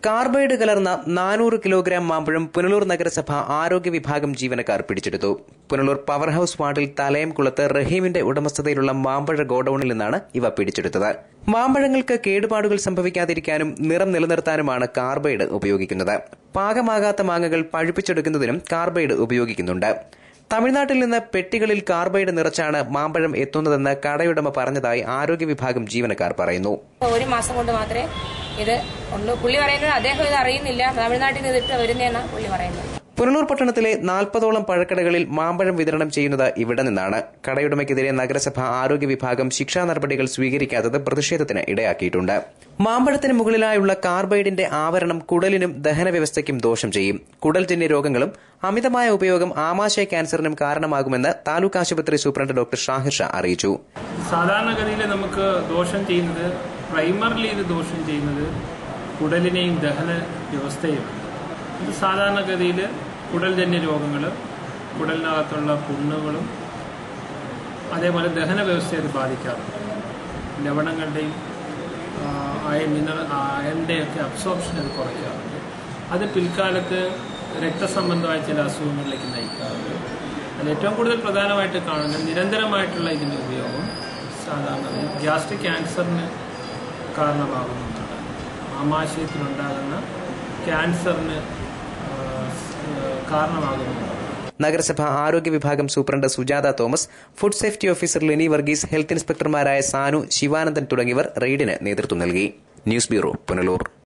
carbide കലർന്ന നാനൂറ് kilogram മാമ്പഴം പുനലൂർ നഗരസഭ ആരോഗ്യ വിഭാഗം ജീവനക്കാർ പിടിച്ചെടുത്തു പുനലൂർ പവർ ഹൌസ് വാർഡിൽ തലയംകുളത്ത് റഹീമിന്റെ ഉടമസ്ഥതയിലുള്ള മാമ്പഴ ഗോഡൌണിൽ നിന്നാണ് ഇവ പിടിച്ചെടുത്തത് മാമ്പഴങ്ങൾക്ക് കേടുപാടുകൾ സംഭവിക്കാതിരിക്കാനും നിറം നിലനിർത്താനുമാണ് കാർബൈഡ് ഉപയോഗിക്കുന്നത് പാകമാകാത്ത മാങ്ങകൾ പഴുപ്പിച്ചെടുക്കുന്നതിനും കാർബൈഡ് ഉപയോഗിക്കുന്നുണ്ട് തമിഴ്നാട്ടിൽ നിന്ന് പെട്ടികളിൽ കാർബൈഡ് നിറച്ചാണ് മാമ്പഴം എത്തുന്നതെന്ന് കടയുടമ പറഞ്ഞതായി ആരോഗ്യ വിഭാഗം ജീവനക്കാർ പറയുന്നു ഒരു മാസം കൊണ്ട് മാത്രമേ ഇത് ഉള്ളൂ പുള്ളി പറയുന്നത് അദ്ദേഹം ഇത് അറിയുന്നില്ല തമിഴ്നാട്ടിൽ നിന്ന് ഇതിട്ട് വരുന്നതെന്നാണ് പുള്ളി പറയുന്നത് പുനലൂർ പട്ടണത്തിലെ നാൽപ്പതോളം പഴക്കടകളിൽ മാമ്പഴം വിതരണം ചെയ്യുന്നത് ഇവിടെ നിന്നാണ് കടയുടമയ്ക്കെതിരെ നഗരസഭ ആരോഗ്യ വിഭാഗം ശിക്ഷാ നടപടികൾ സ്വീകരിക്കാത്തത് പ്രതിഷേധത്തിന് ഇടയാക്കിയിട്ടുണ്ട് മാമ്പഴത്തിന് മുകളിലായുള്ള കാർബൈഡിന്റെ ആവരണം കുടലിനും ദഹന വ്യവസ്ഥയ്ക്കും ദോഷം ചെയ്യും കുടൽജന്യ രോഗങ്ങളും അമിതമായ ഉപയോഗം ആമാശയ ക്യാൻസറിനും കാരണമാകുമെന്ന് താലൂക്ക് ആശുപത്രി സൂപ്രണ്ട് ഡോക്ടർ ഷാഹിർ ഷാ അറിയിച്ചു സാധാരണഗതിയിൽ നമുക്ക് ദോഷം ചെയ്യുന്നത് പ്രൈമറിലി ഇത് ദോഷം ചെയ്യുന്നത് കുടലിനെയും ദഹന വ്യവസ്ഥയും ഇത് സാധാരണഗതിയിൽ കുടൽജന്യ രോഗങ്ങൾ കുടലിനകത്തുള്ള പുണ്ണുകളും അതേപോലെ ദഹന വ്യവസ്ഥയെ അത് ബാധിക്കാറുണ്ട് ലവണങ്ങളുടെയും അയൺ മിനറൽ അയണിൻ്റെയൊക്കെ അബ്സോർപ്ഷൻ അത് കുറയ്ക്കാറുണ്ട് അത് പിൽക്കാലത്ത് രക്തസംബന്ധമായ ചില അസുഖങ്ങളിലേക്ക് നയിക്കാറുണ്ട് അതിൽ ഏറ്റവും കൂടുതൽ പ്രധാനമായിട്ട് കാണുന്നത് നിരന്തരമായിട്ടുള്ള ഇതിൻ്റെ ഉപയോഗം സാധാരണ ഗ്യാസ്ട്രിക് ക്യാൻസറിന് കാരണമാകുന്നുണ്ട് ആമാശയത്തിലുണ്ടാകുന്ന ക്യാൻസറിന് ആ, കാരണമാകുന്നുണ്ട് നഗരസഭ ആരോഗ്യ വിഭാഗം superintendent Sujatha Thomas food safety officer Leni Varghese health ഇൻസ്പെക്ടർമാരായ സാനു ശിവാനന്ദൻ തുടങ്ങിയവർ റെയ്ഡിന് നേതൃത്വം നൽകി ന്യൂസ് ബ്യൂറോ പുനലൂർ